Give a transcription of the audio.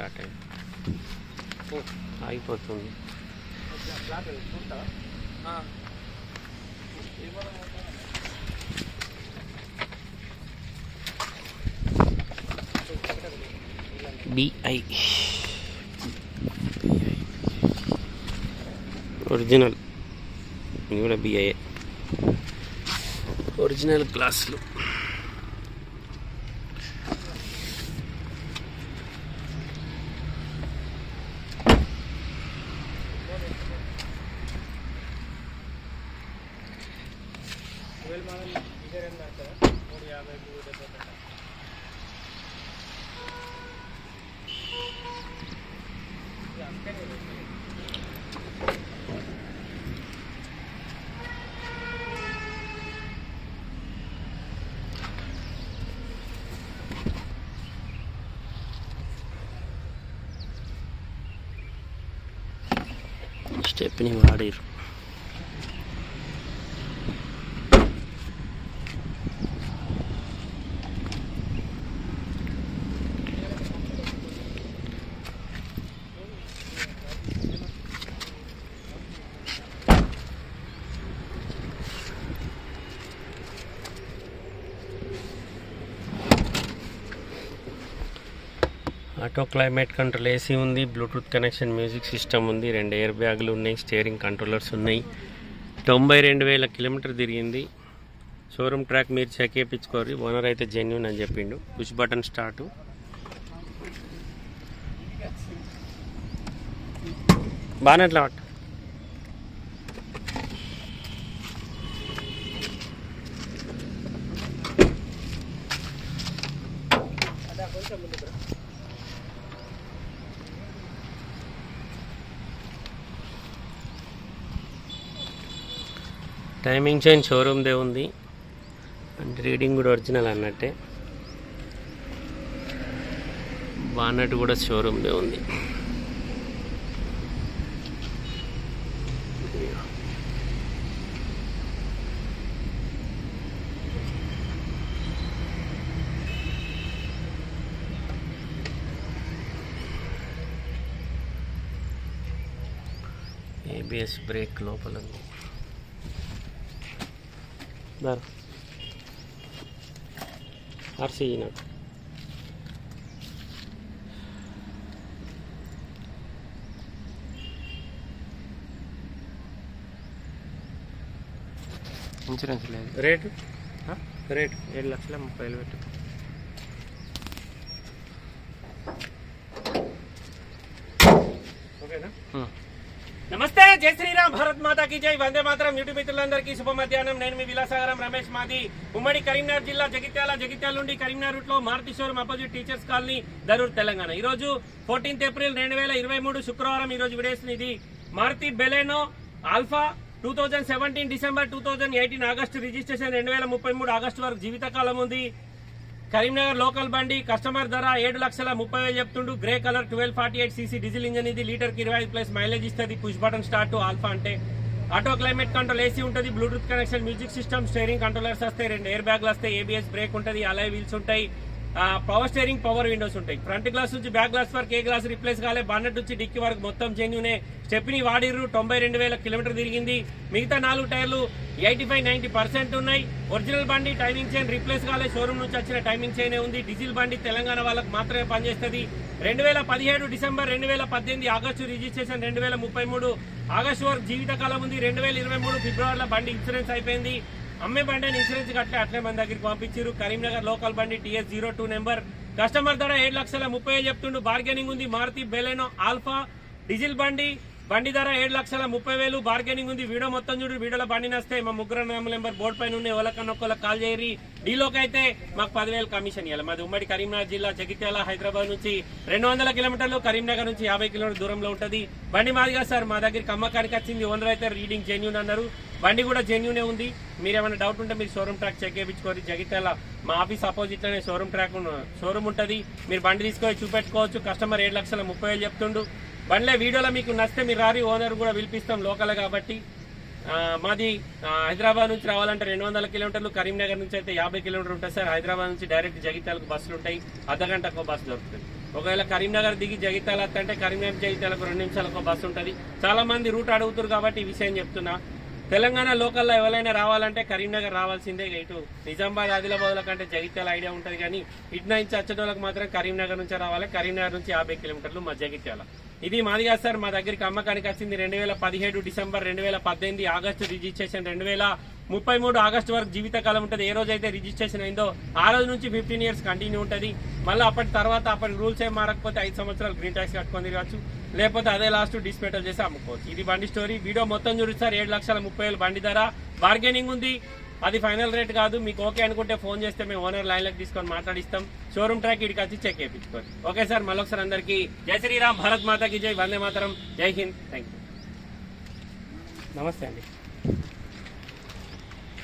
start అయింది ఆగిపోతుంది BI original ఇది కూడా బిఐ ఒరిజినల్ గ్లాసులు స్టెప్ని వాడిరు ఆటో క్లైమేట్ కంట్రోల్ ఏసీ ఉంది బ్లూటూత్ కనెక్షన్ మ్యూజిక్ సిస్టమ్ ఉంది రెండు ఎయిర్ బ్యాగులు ఉన్నాయి స్టీరింగ్ కంట్రోలర్స్ ఉన్నాయి తొంభై రెండు వేల కిలోమీటర్ తిరిగింది షోరూమ్ ట్రాక్ మీరు చెక్ చేయించుకోరు ఓనర్ అయితే జెన్యున్ అని చెప్పిండు పుష్ బటన్ స్టార్ట్ బాగానే అట్లా పట్టు టైమింగ్ చైన్ షోరూమ్దే ఉంది అంటే రీడింగ్ కూడా ఒరిజినల్ అన్నట్టే బానట్ కూడా షోరూమ్దే ఉంది ఏబిఎస్ బ్రేక్ లోపల ఉంది దారా ఆర్సీ నాకు ఇన్సూరెన్స్ లేదు రేటు రేటు ఏడు లక్షల ముప్పై వేలు పెట్టు ఓకేనా నమస్తే జై శ్రీరామ్ భారత్ మాతా की జై వందే మాతరం యూట్యూబ్ మిత్రులందరికీ శుభ మధ్యాహ్నం నేను మీ విలాసాగరం రమేష్ మాది ఉమ్మడి కరీంనగర్ జిల్లా జగిత్యాల జగిత్యాల నుండి కరీంనగర్ రూట్ లో Maruti showroom opposite teachers colony Darur Telangana ఈ రోజు ఫోర్టీన్త్ ఏప్రిల్ రెండు వేల ఇరవై మూడు శుక్రవారం ఈ రోజు విడేసిన ఇది Maruti Baleno alpha two thousand seventeen December two thousand eighteen August registration రెండు వేల ముప్పై మూడు ఆగస్టు వరకు జీవితకాలం ఉంది కరీంనగర్ లోకల్ బండి కస్టమర్ ధర ఏడు లక్షల ముప్పై వేలు చెప్తుండు grey colour twelve forty eight CC diesel engine ఇది లీటర్ కి ఇరవై ఐదు ప్లస్ మైలేజ్ ఇస్తుంది పుష్ బటన్ స్టార్ట్ ఆల్ఫా అంటే ఆటో క్లైమేట్ కంట్రోల్ ఏసీ ఉంటుంది Bluetooth connection music system steering controllers వస్తాయి రెండు ఎయిర్ బ్యాగ్లు వస్తాయి ఏబిఎస్ బ్రేక్ ఉంటుంది అలాయ్ వీల్స్ ఉంటాయి పవర్ స్టీరింగ్ పవర్ విండోస్ ఉంటాయి ఫ్రంట్ గ్లాస్ నుంచి బ్యాక్ గ్లాస్ వరకు ఏ గ్లాస్ రిప్లేస్ కాలే బాన్నెట్ నుంచి డిక్కి వరకు మొత్తం జెన్యునే స్టెప్ని వాడిర్రు తొంభై రెండు వేల కిలోమీటర్ తిరిగింది మిగతా నాలుగు టైర్లు ఎయిటీ ఫైవ్ నైన్టీ పర్సెంట్ ఉన్నాయి ఒరిజినల్ బండి టైమింగ్ చైన్ రిప్లేస్ కాలే షోరూమ్ నుంచి వచ్చిన టైమింగ్ చైన్ ఉంది డీజిల్ బండి తెలంగాణ వాళ్ళకి మాత్రమే పనిచేస్తుంది రెండు వేల పదిహేడు డిసెంబర్ రెండు వేల పద్దెనిమిది ఆగస్టు రిజిస్ట్రేషన్ రెండు వేల ముప్పై మూడు ఆగస్టు వరకు జీవితకాలం ఉంది రెండు వేల ఇరవై మూడు ఫిబ్రవరిలో బండి ఇన్సూరెన్స్ అయిపోయింది అమ్మే బండి అని ఇన్సూరెన్స్ కట్లే అట్లే మన దగ్గరికి పంపించారు కరీంనగర్ లోకల్ బండి TS zero two number customer ధర ఏడు లక్షల ముప్పై వేలు చెప్తుండు బార్గెనింగ్ ఉంది మారుతి బెలెనో ఆల్ఫా డీజిల్ బండి బండి ధర ఏడు లక్షల ముప్పై వేలు బార్గెనింగ్ ఉంది వీడియో మొత్తం చూడు వీడియోలో బండి నస్తే మా ముగ్గురు నెంబర్ బోర్డు పైన ఉన్నాయి ఎవరికన్నా ఒక్కళ్ళకి కాల్ చేయరి డీలోకి అయితే మాకు పదివేలు కమిషన్ ఇవ్వాలి మాది ఉమ్మడి కరీంనగర్ జిల్లా జగిత్యాల హైదరాబాద్ నుంచి రెండు వందల కిలోమీటర్లు కరీంనగర్ నుంచి యాభై కిలోమీటర్ దూరంలో ఉంటుంది బండి మాదిగా సార్ మా దగ్గరికి అమ్మకానికి వచ్చింది ఓనర్ అయితే రీడింగ్ జెన్యూన్ అన్నారు బండి కూడా జెన్యూనే ఉంది మీరు ఏమైనా డౌట్ ఉంటే మీరు షోరూమ్ ట్రాక్ చెక్ చేయించుకోరు జగిత్యాల మా ఆఫీస్ ఆపోజిట్ లోనే షోరూమ్ ట్రాక్ షోరూమ్ ఉంటది మీరు బండి తీసుకొని చూపెట్టుకోవచ్చు కస్టమర్ ఏడు లక్షల ముప్పై వేలు చెప్తుండు బండ్లే వీడియోలో మీకు నచ్చితే మీరు రారి ఓనర్ కూడా పిలిపిస్తాం లోకల్ కాబట్టి ఆ, మాది ఆ, హైదరాబాద్ నుంచి రావాలంటే రెండు వందల కిలోమీటర్లు కరీంనగర్ నుంచి అయితే యాభై కిలోమీటర్లు ఉంటుంది సార్ హైదరాబాద్ నుంచి డైరెక్ట్ జగిత్యాలకు బస్సులు ఉంటాయి అర్ధ గంటకు బస్సు దొరుకుతుంది ఒకవేళ కరీంనగర్ దిగి జగిత్యాల అంటే కరీంనగర్ జగిత్యాలకు రెండు నిమిషాలకు ఒక బస్సు ఉంటుంది చాలా మంది రూట్ అడుగుతారు కాబట్టి ఈ విషయం చెప్తున్నా తెలంగాణ లోకల్లో ఎవరైనా రావాలంటే కరీంనగర్ రావాల్సిందే ఇక ఇటు నిజామాబాద్ ఆదిలాబాద్ కంటే జగిత్యాల ఐడియా ఉంటుంది కానీ ఇటు నుంచి వచ్చేటోళ్ళకి మాత్రం కరీంనగర్ నుంచి రావాలి కరీంనగర్ నుంచి యాభై కిలోమీటర్లు మా జగిత్యాల ఇది మాది కాదు సార్ మా దగ్గరికి అమ్మకానికి వచ్చింది రెండు వేల పదిహేడు డిసెంబర్ రెండు వేల పద్దెనిమిది ఆగస్టు రిజిస్ట్రేషన్ రెండు వేల ముప్పై మూడు ఆగస్టు వరకు జీవితకాలం ఉంటుంది ఏ రోజు అయితే రిజిస్ట్రేషన్ అయిందో ఆ రోజు నుంచి ఫిఫ్టీన్ ఇయర్స్ కంటిన్యూ ఉంటుంది మళ్ళీ అప్పటి తర్వాత అప్పటి రూల్స్ ఏం మారకపోతే ఐదు సంవత్సరాలు గ్రీన్ ట్యాక్స్ కట్టుకొని తిరగచ్చు లేకపోతే అదే లాస్ట్ డిస్పేటల్ చేసి అమ్ముకోవచ్చు ఇది బండి స్టోరీ వీడియో మొత్తం చూపిస్తారు ఏడు లక్షల ముప్పై వేలు బండి ధర బార్గెనింగ్ ఉంది అది ఫైనల్ రేట్ కాదు మీకు ఓకే అనుకుంటే ఫోన్ చేస్తే మేము ఓనర్ లైన్లకు తీసుకొని మాట్లాడిస్తాం షోరూమ్ ట్రాక్ ఇక్కడికి వచ్చి చెక్ చేయించుకోండి ఓకే సార్ మళ్ళొకసారి అందరికీ జై శ్రీరామ్ భారత్ మాతాకి జై వందే మాతరం జై హింద్ థ్యాంక్ యూ నమస్తే అండి